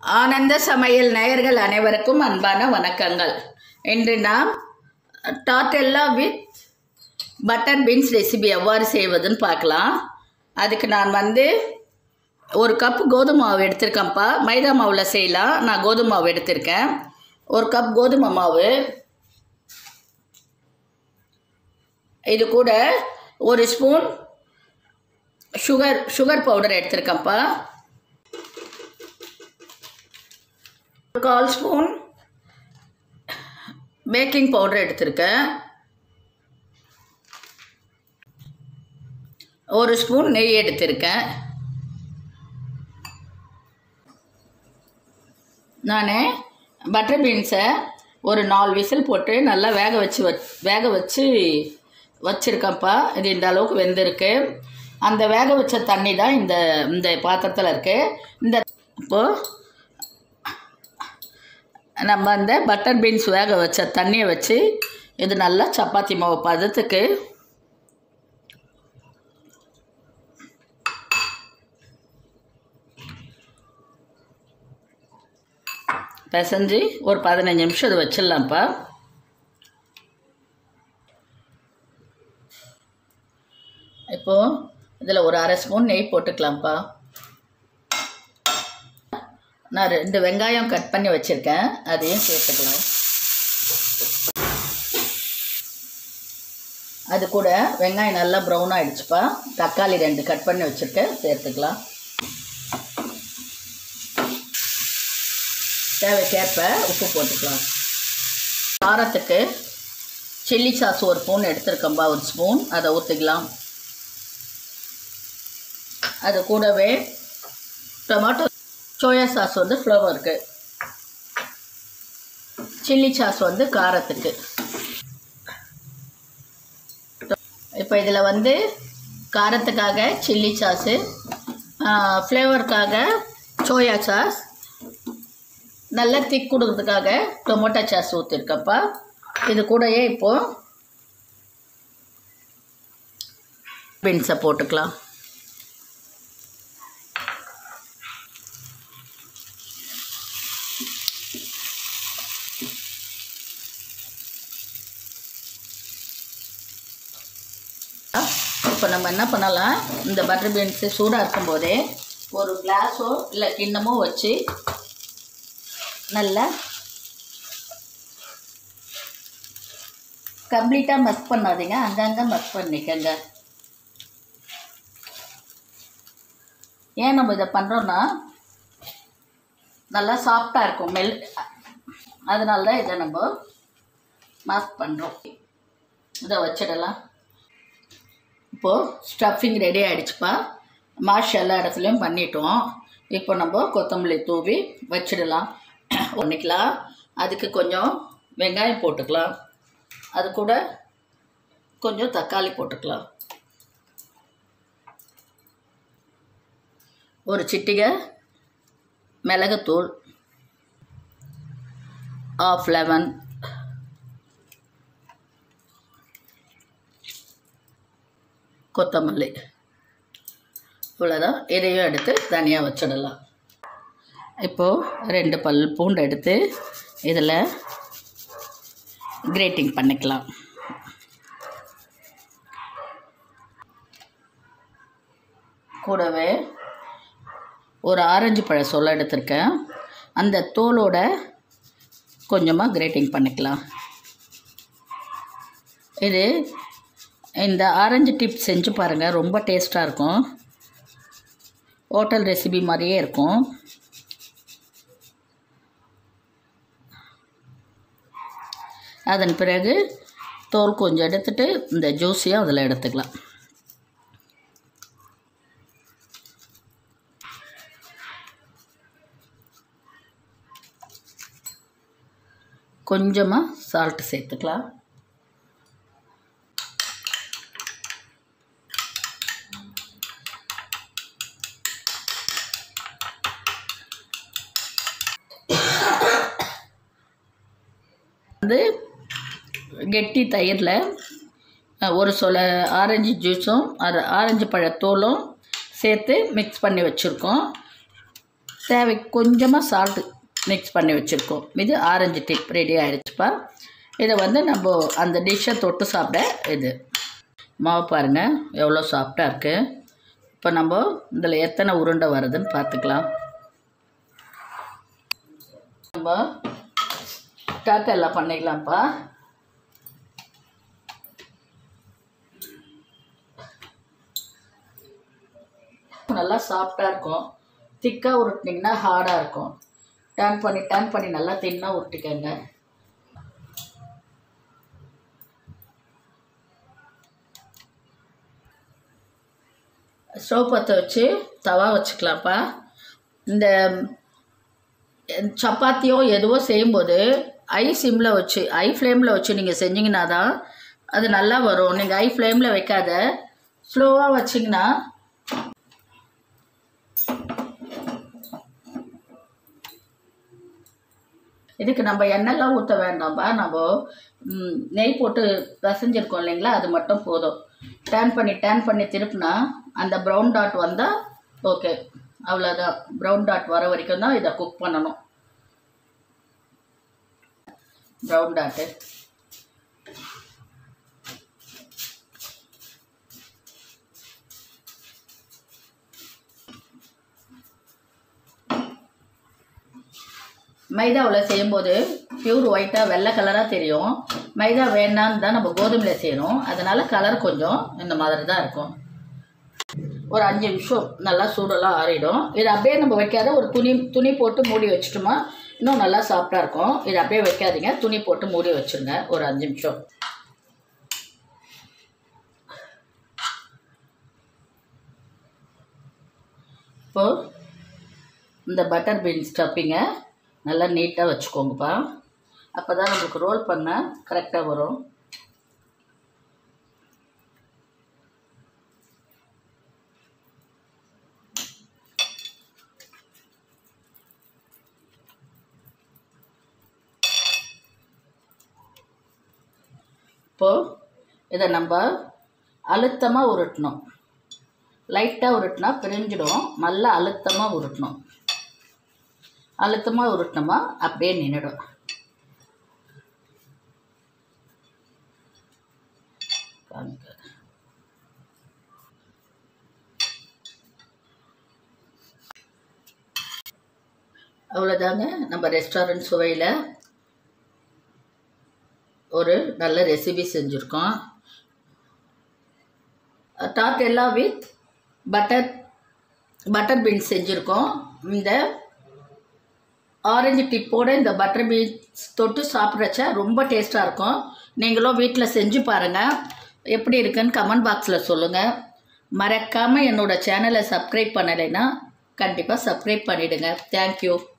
ஆனந்த சமையல் நேயர்கள் அனைவருக்கும் அன்பான வணக்கங்கள் இன்று நாம் டாட்டெல்லா வித் பட்டர் பீன்ஸ் ரெசிபி எவ்வாறு செய்வதுன்னு பார்க்கலாம் அதுக்கு நான் வந்து ஒரு கப் கோதுமை மாவு எடுத்திருக்கேன்ப்பா மைதா மாவில் செய்யலாம் நான் கோதுமை மாவு எடுத்திருக்கேன் ஒரு கப் கோதுமை மாவு இது கூட ஒரு ஸ்பூன் சுகர் சுகர் பவுடர் எடுத்திருக்கேன்ப்பா ஒரு கால் ஸ்பூன் பேக்கிங் பவுடர் எடுத்திருக்கேன் ஒரு ஸ்பூன் நெய் எடுத்திருக்கேன் நான் பட்டர் பீன்ஸை ஒரு நாலு விசில் போட்டு நல்லா வேக வச்சு வச் வேக வச்சு வச்சுருக்கேன்ப்பா இது இந்த அளவுக்கு வெந்திருக்கு அந்த வேக வச்ச தண்ணி தான் இந்த இந்த பாத்திரத்தில் இருக்குது இந்த இப்போது நம்ம அந்த பட்டர் பீன்ஸ் வேக வச்ச தண்ணியை வச்சு இது நல்லா சப்பாத்தி மாவு பதத்துக்கு பிசைஞ்சு ஒரு பதினஞ்சு நிமிஷம் இது வச்சிடலாம்ப்பா இப்போது இதில் ஒரு அரை ஸ்பூன் நெய் போட்டுக்கலாம்ப்பா நான் ரெண்டு வெங்காயம் கட் பண்ணி வச்சுருக்கேன் அதையும் சேர்த்துக்கலாம் அது கூட வெங்காயம் நல்லா ப்ரௌன் ஆகிடுச்சுப்பா தக்காளி ரெண்டு கட் பண்ணி வச்சுருக்கேன் சேர்த்துக்கலாம் தேவைக்கேற்ப உப்பு போட்டுக்கலாம் காரத்துக்கு சில்லி சாஸ் ஒரு ஸ்பூன் எடுத்துருக்கோம்பா ஒரு ஸ்பூன் அதை ஊற்றிக்கலாம் அது கூடவே டொமேட்டோ சோயா சாஸ் வந்து ஃப்ளவருக்கு சில்லி சாஸ் வந்து காரத்துக்கு இப்போ இதில் வந்து காரத்துக்காக சில்லி சாஸு ஃப்ளேவருக்காக சோயா சாஸ் நல்லா திக் கொடுக்கறதுக்காக டொமேட்டோ சாஸ் ஊற்றிருக்கப்பா இது கூடயே இப்போது பீன்ஸை போட்டுக்கலாம் இப்போ நம்ம என்ன பண்ணலாம் இந்த பட்டர் பீன்ஸு சூடாக இருக்கும்போதே ஒரு கிளாஸோ இல்லை கிண்ணமோ வச்சு நல்லா கம்ப்ளீட்டாக மஸ் பண்ணாதீங்க அங்கங்கே மஸ் பண்ணிக்கங்க ஏன் நம்ம இதை பண்ணுறோன்னா நல்லா சாஃப்டாக இருக்கும் மெல் அதனால தான் இதை நம்ம மாஸ் பண்ணுறோம் இதை வச்சிடலாம் இப்போது ஸ்டஃபிங் ரெடி ஆகிடுச்சுப்பா மாஷ் எல்லா இடத்துலையும் பண்ணிட்டோம் இப்போ நம்ம கொத்தமல்லி தூவி வச்சிடலாம் பண்ணிக்கலாம் அதுக்கு கொஞ்சம் வெங்காயம் போட்டுக்கலாம் அது கூட கொஞ்சம் தக்காளி போட்டுக்கலாம் ஒரு சிட்டிகை மிளகுத்தூள் ஆஃப் லெமன் கொத்தமல்லி இவ்வளோதான் இதையும் எடுத்து தனியாக வச்சிடலாம் இப்போது ரெண்டு பல் பூண்டு எடுத்து இதில் கிரேட்டிங் பண்ணிக்கலாம் கூடவே ஒரு ஆரஞ்சு பழ சொல்ல எடுத்திருக்கேன் அந்த தோலோட கொஞ்சமாக கிரேட்டிங் பண்ணிக்கலாம் இது இந்த ஆரஞ்சு டிப் செஞ்சு பாருங்கள் ரொம்ப டேஸ்ட்டாக இருக்கும் ஹோட்டல் ரெசிபி மாதிரியே இருக்கும் அதன் பிறகு தோல் கொஞ்சம் எடுத்துட்டு இந்த ஜூஸையும் அதில் எடுத்துக்கலாம் கொஞ்சமாக சால்ட்டு சேர்த்துக்கலாம் வந்து கெட்டி தயிரில் ஒரு சொல ஆரஞ்சு ஜூஸும் அது ஆரஞ்சு பழத்தோலும் சேர்த்து மிக்ஸ் பண்ணி வச்சுருக்கோம் தேவை கொஞ்சமாக சால்ட்டு மிக்ஸ் பண்ணி வச்சுருக்கோம் இது ஆரஞ்சு டிப் ரெடி ஆகிடுச்சுப்பா இதை வந்து நம்ம அந்த டிஷ்ஷை தொட்டு சாப்பிட இது மாவு பாருங்கள் எவ்வளோ சாஃப்டாக இருக்குது இப்போ நம்ம இதில் எத்தனை உருண்டை வருதுன்னு பார்த்துக்கலாம் நம்ம ஸ்டார்ட் எல்லாம் பண்ணிக்கலாம்ப்பா நல்லா சாஃப்டாக இருக்கும் திக்காக உருட்டினீங்கன்னா ஹார்டாக இருக்கும் டர்ன் பண்ணி டர்ன் பண்ணி நல்லா தின்னாக உருட்டிக்கங்க ஸ்டவ் பற்ற வச்சு தவா வச்சுக்கலாம்ப்பா இந்த சப்பாத்தியோ எதுவோ செய்யும்போது ஐ சிம்மில் வச்சு ஐ ஃப்ளேமில் வச்சு நீங்கள் செஞ்சீங்கன்னா தான் அது நல்லா வரும் நீங்கள் ஐ ஃப்ளேமில் வைக்காத ஸ்லோவாக வச்சிங்கன்னா இதுக்கு நம்ம எண்ணெய்லாம் ஊற்ற வேண்டாம்ப்பா நம்ம ம், நெய் போட்டு பிசைஞ்சிருக்கோம் இல்லைங்களா அது மட்டும் போதும் டேர்ன் பண்ணி டேர்ன் பண்ணி திருப்பினா அந்த ப்ரௌன் டாட் வந்தால் ஓகே அவ்வளோதான் ப்ரௌன் டாட் வர வரைக்கும் தான் இதை குக் பண்ணணும் ப்ரௌன் டாட்டு மைதாவில் செய்யும்போது பியூர் ஒயிட்டாக வெள்ளை கலராக தெரியும் மைதா வேண்டான்னு தான் நம்ம கோதுமையில் செய்யணும் அதனால் கலர் கொஞ்சம் இந்த மாதிரி தான் இருக்கும் ஒரு அஞ்சு நிமிஷம் நல்லா சூடெல்லாம் ஆறிடும் இது அப்படியே நம்ம வைக்காத ஒரு துணி துணி போட்டு மூடி வச்சுட்டோமா இன்னும் நல்லா சாஃப்டாக இருக்கும் இது அப்படியே வைக்காதீங்க துணி போட்டு மூடி வச்சுருங்க ஒரு அஞ்சு நிமிஷம் இப்போது இந்த பட்டர் பீன்ஸ் ஸ்டப்பிங்கை நல்லா நீட்டாக வச்சுக்கோங்கப்பா அப்போ தான் நம்மளுக்கு ரோல் பண்ண கரெக்டாக வரும் இப்போது இதை நம்ம அழுத்தமாக உருட்டணும் லைட்டாக உருட்டினா பிரிஞ்சிடும் நல்லா அழுத்தமாக உருட்டணும் அழுத்தமாக உருட்டினோமா அப்படியே நின்றுடும் அவ்வளோதாங்க நம்ம ரெஸ்டாரண்ட் சுவையில் ஒரு நல்ல ரெசிபி செஞ்சுருக்கோம் டாட் எல்லாம் வித் பட்டர் பட்டர் பீன்ஸ் செஞ்சுருக்கோம் இந்த ஆரஞ்சு டிப்போட இந்த பட்டர் பீன்ஸ் தொட்டு சாப்பிட்றச்ச ரொம்ப டேஸ்ட்டாக இருக்கும் நீங்களும் வீட்டில் செஞ்சு பாருங்கள் எப்படி இருக்குன்னு கமெண்ட் பாக்ஸில் சொல்லுங்கள் மறக்காமல் என்னோடய சேனலை சப்ஸ்கிரைப் பண்ணலைன்னா கண்டிப்பாக சப்ஸ்கிரைப் பண்ணிவிடுங்க தேங்க்யூ